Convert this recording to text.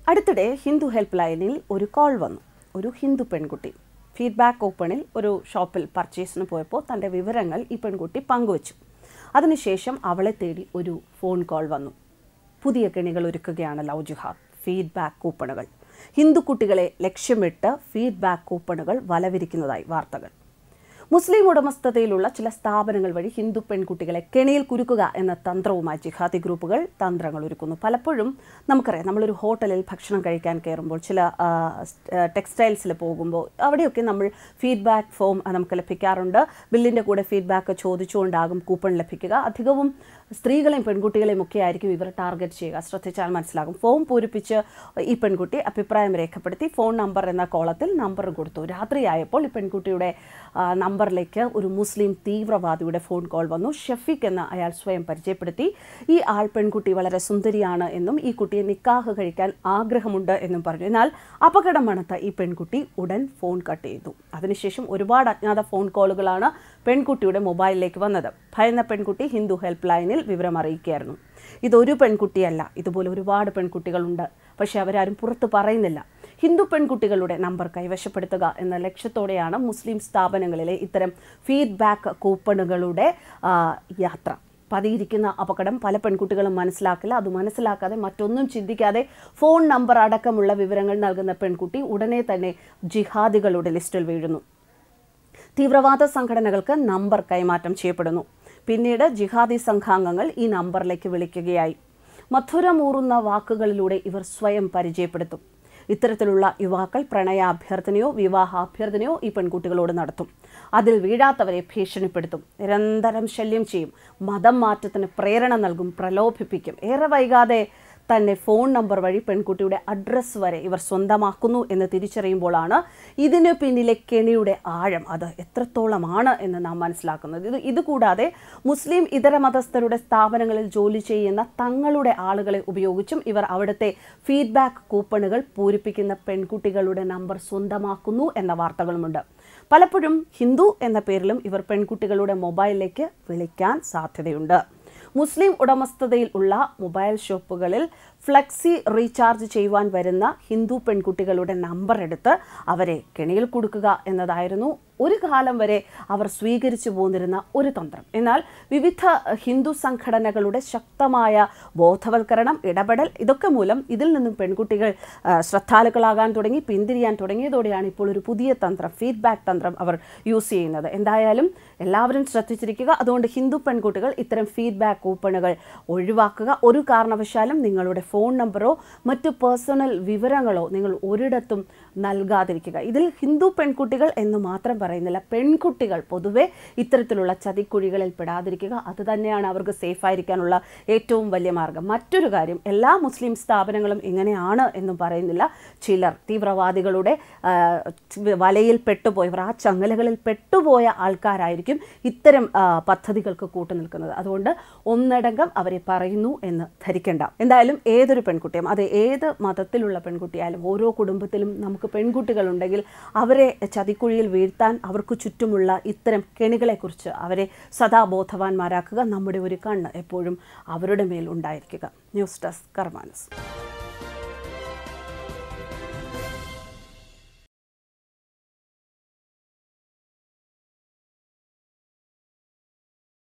അടുത്തിടെ ഹിന്ദു ഹെൽപ്പ് ലൈനിൽ ഒരു കോൾ വന്നു ഒരു ഹിന്ദു പെൺകുട്ടി ഫീഡ്ബാക്ക് ഓപ്പണിൽ ഒരു ഷോപ്പിൽ പർച്ചേസിന് പോയപ്പോൾ തൻ്റെ വിവരങ്ങൾ ഈ പെൺകുട്ടി പങ്കുവച്ചു അതിനുശേഷം അവളെ തേടി ഒരു ഫോൺ കോൾ വന്നു പുതിയ കെണികൾ ഒരുക്കുകയാണ് ലവ് ജിഹാദ് ഫീഡ്ബാക്ക് കൂപ്പണുകൾ ഹിന്ദു കുട്ടികളെ ലക്ഷ്യമിട്ട് ഫീഡ്ബാക്ക് കൂപ്പണുകൾ വലവിരിക്കുന്നതായി വാർത്തകൾ മുസ്ലിം ഉടമസ്ഥതയിലുള്ള ചില സ്ഥാപനങ്ങൾ വഴി ഹിന്ദു പെൺകുട്ടികളെ കെണിയിൽ കുരുക്കുക എന്ന തന്ത്രവുമായി ജിഹാദി ഗ്രൂപ്പുകൾ തന്ത്രങ്ങൾ ഒരുക്കുന്നു പലപ്പോഴും നമുക്കറിയാം നമ്മളൊരു ഹോട്ടലിൽ ഭക്ഷണം കഴിക്കാൻ കയറുമ്പോൾ ചില ടെക്സ്റ്റൈൽസിൽ പോകുമ്പോൾ അവിടെയൊക്കെ നമ്മൾ ഫീഡ്ബാക്ക് ഫോം നമുക്ക് ലഭിക്കാറുണ്ട് ബില്ലിൻ്റെ കൂടെ ഫീഡ്ബാക്ക് ചോദിച്ചുകൊണ്ടാകും കൂപ്പൺ ലഭിക്കുക അധികവും സ്ത്രീകളെയും പെൺകുട്ടികളെയും ഒക്കെ ആയിരിക്കും ഇവർ ടാർഗറ്റ് ചെയ്യുക ശ്രദ്ധിച്ചാൽ മനസ്സിലാകും ഫോം പൂരിപ്പിച്ച് ഈ പെൺകുട്ടി അഭിപ്രായം രേഖപ്പെടുത്തി ഫോൺ നമ്പർ എന്ന കോളത്തിൽ നമ്പർ കൊടുത്തു രാത്രിയായപ്പോൾ ഈ പെൺകുട്ടിയുടെ ആ, നമ്പറിലേക്ക് ഒരു മുസ്ലിം തീവ്രവാദിയുടെ ഫോൺ കോൾ വന്നു ഷഫീഖ് എന്ന് അയാൾ സ്വയം പരിചയപ്പെടുത്തി ഈ ആൾ പെൺകുട്ടി വളരെ സുന്ദരിയാണ് എന്നും ഈ കുട്ടിയെ നിക്കാഹ് കഴിക്കാൻ ആഗ്രഹമുണ്ട് എന്നും പറഞ്ഞു എന്നാൽ അപകടം മണത്ത ഈ പെൺകുട്ടി ഉടൻ ഫോൺ കട്ട് ചെയ്തു അതിനുശേഷം ഒരുപാട് അജ്ഞാത ഫോൺ കോളുകളാണ് പെൺകുട്ടിയുടെ മൊബൈലിലേക്ക് വന്നത് ഭയന്ന പെൺകുട്ടി ഹിന്ദു ഹെൽപ്പ് ലൈനിൽ വിവരം അറിയിക്കുകയായിരുന്നു ഇതൊരു പെൺകുട്ടിയല്ല ഇതുപോലെ ഒരുപാട് പെൺകുട്ടികളുണ്ട് പക്ഷേ അവരാരും പുറത്ത് പറയുന്നില്ല ഹിന്ദു പെൺകുട്ടികളുടെ നമ്പർ കൈവശപ്പെടുത്തുക എന്ന ലക്ഷ്യത്തോടെയാണ് മുസ്ലിം സ്ഥാപനങ്ങളിലെ ഇത്തരം ഫീഡ്ബാക്ക് കൂപ്പണുകളുടെ ആ, യാത്ര പതിയിരിക്കുന്ന അപകടം പല പെൺകുട്ടികളും മനസ്സിലാക്കില്ല അത് മനസ്സിലാക്കാതെ മറ്റൊന്നും ചിന്തിക്കാതെ ഫോൺ നമ്പർ അടക്കമുള്ള വിവരങ്ങൾ നൽകുന്ന പെൺകുട്ടി ഉടനെ തന്നെ ജിഹാദികളുടെ ലിസ്റ്റിൽ വീഴുന്നു തീവ്രവാദ സംഘടനകൾക്ക് നമ്പർ കൈമാറ്റം ചെയ്യപ്പെടുന്നു പിന്നീട് ജിഹാദി സംഘാംഗങ്ങൾ ഈ നമ്പറിലേക്ക് വിളിക്കുകയായി മധുരമൂറുന്ന വാക്കുകളിലൂടെ ഇവർ സ്വയം പരിചയപ്പെടുത്തും ഇത്തരത്തിലുള്ള യുവാക്കൾ പ്രണയാഭ്യർത്ഥനയോ വിവാഹാഭ്യർത്ഥനയോ ഈ പെൺകുട്ടികളോട് നടത്തും അതിൽ വീഴാത്തവരെ ഭീഷണിപ്പെടുത്തും നിരന്തരം ശല്യം ചെയ്യും മതം മാറ്റത്തിന് പ്രേരണ നൽകും പ്രലോഭിപ്പിക്കും ഏറെ വൈകാതെ തന്നെ ഫോൺ നമ്പർ വഴി പെൺകുട്ടിയുടെ അഡ്രസ്സ് വരെ ഇവർ സ്വന്തമാക്കുന്നു എന്ന് തിരിച്ചറിയുമ്പോഴാണ് ഇതിന് പിന്നിലെ കെണിയുടെ ആഴം അത് എത്രത്തോളമാണ് എന്ന് നാം മനസ്സിലാക്കുന്നത് ഇത് ഇതുകൂടാതെ മുസ്ലിം ഇതര മതസ്ഥരുടെ സ്ഥാപനങ്ങളിൽ ജോലി ചെയ്യുന്ന തങ്ങളുടെ ആളുകളെ ഉപയോഗിച്ചും ഇവർ അവിടുത്തെ ഫീഡ്ബാക്ക് കൂപ്പണുകൾ പൂരിപ്പിക്കുന്ന പെൺകുട്ടികളുടെ നമ്പർ സ്വന്തമാക്കുന്നു എന്ന വാർത്തകളുമുണ്ട് പലപ്പോഴും ഹിന്ദു എന്ന പേരിലും ഇവർ പെൺകുട്ടികളുടെ മൊബൈലിലേക്ക് വിളിക്കാൻ സാധ്യതയുണ്ട് മുസ്ലിം ഉടമസ്ഥതയിൽ ഉള്ള മൊബൈൽ ഷോപ്പുകളിൽ ഫ്ലെക്സി റീചാർജ് ചെയ്യുവാൻ വരുന്ന ഹിന്ദു പെൺകുട്ടികളുടെ നമ്പർ എടുത്ത് അവരെ കെണിയിൽ കൊടുക്കുക എന്നതായിരുന്നു ഒരു കാലം വരെ അവർ സ്വീകരിച്ചു പോന്നിരുന്ന ഒരു തന്ത്രം എന്നാൽ വിവിധ ഹിന്ദു സംഘടനകളുടെ ശക്തമായ ബോധവൽക്കരണം ഇടപെടൽ ഇതൊക്കെ മൂലം ഇതിൽ നിന്നും പെൺകുട്ടികൾ ആ, ശ്രദ്ധാലുക്കളാകാൻ തുടങ്ങി പിന്തിരിയാൻ തുടങ്ങിയതോടെയാണ് ഇപ്പോൾ ഒരു പുതിയ തന്ത്രം ഫീഡ്ബാക്ക് തന്ത്രം അവർ യൂസ് ചെയ്യുന്നത് എന്തായാലും എല്ലാവരും ശ്രദ്ധിച്ചിരിക്കുക അതുകൊണ്ട് ഹിന്ദു പെൺകുട്ടികൾ ഇത്തരം ഫീഡ്ബാക്ക് കൂപ്പണുകൾ ഒഴിവാക്കുക ഒരു കാരണവശാലും നിങ്ങളുടെ ഫോൺ നമ്പറോ മറ്റു പേഴ്സണൽ വിവരങ്ങളോ നിങ്ങൾ ഒരിടത്തും നൽകാതിരിക്കുക ഇതിൽ ഹിന്ദു പെൺകുട്ടികൾ എന്ന് മാത്രം പറയുന്നില്ല പെൺകുട്ടികൾ പൊതുവെ ഇത്തരത്തിലുള്ള ചതിക്കുഴികളിൽ പെടാതിരിക്കുക അത് തന്നെയാണ് അവർക്ക് സേഫ് ആയിരിക്കാനുള്ള ഏറ്റവും വലിയ മാർഗം മറ്റൊരു കാര്യം എല്ലാ മുസ്ലിം സ്ഥാപനങ്ങളും ഇങ്ങനെയാണ് എന്നും പറയുന്നില്ല ചിലർ തീവ്രവാദികളുടെ ആ, വലയിൽ പെട്ടുപോയവർ ആ ചങ്ങലകളിൽ പെട്ടുപോയ ആൾക്കാരായിരിക്കും ഇത്തരം ആ, പദ്ധതികൾക്ക് കൂട്ടുനിൽക്കുന്നത് അതുകൊണ്ട് ഒന്നടങ്കം അവരെ പറയുന്നു എന്ന് ധരിക്കേണ്ട എന്തായാലും ഏതൊരു പെൺകുട്ടിയും അത് ഏത് മതത്തിലുള്ള പെൺകുട്ടിയായാലും ഓരോ കുടുംബത്തിലും നമുക്ക് പെൺകുട്ടികളുണ്ടെങ്കിൽ അവരെ ചതിക്കുഴിയിൽ വീഴ്ത്താൻ അവർക്ക് ചുറ്റുമുള്ള ഇത്തരം കെണികളെക്കുറിച്ച് അവരെ സദാ ബോധവാന്മാരാക്കുക നമ്മുടെ ഒരു കണ്ണ് എപ്പോഴും അവരുടെ മേൽ ഉണ്ടായിരിക്കുക ന്യൂസ് ഡെസ്ക് കർമാനസ്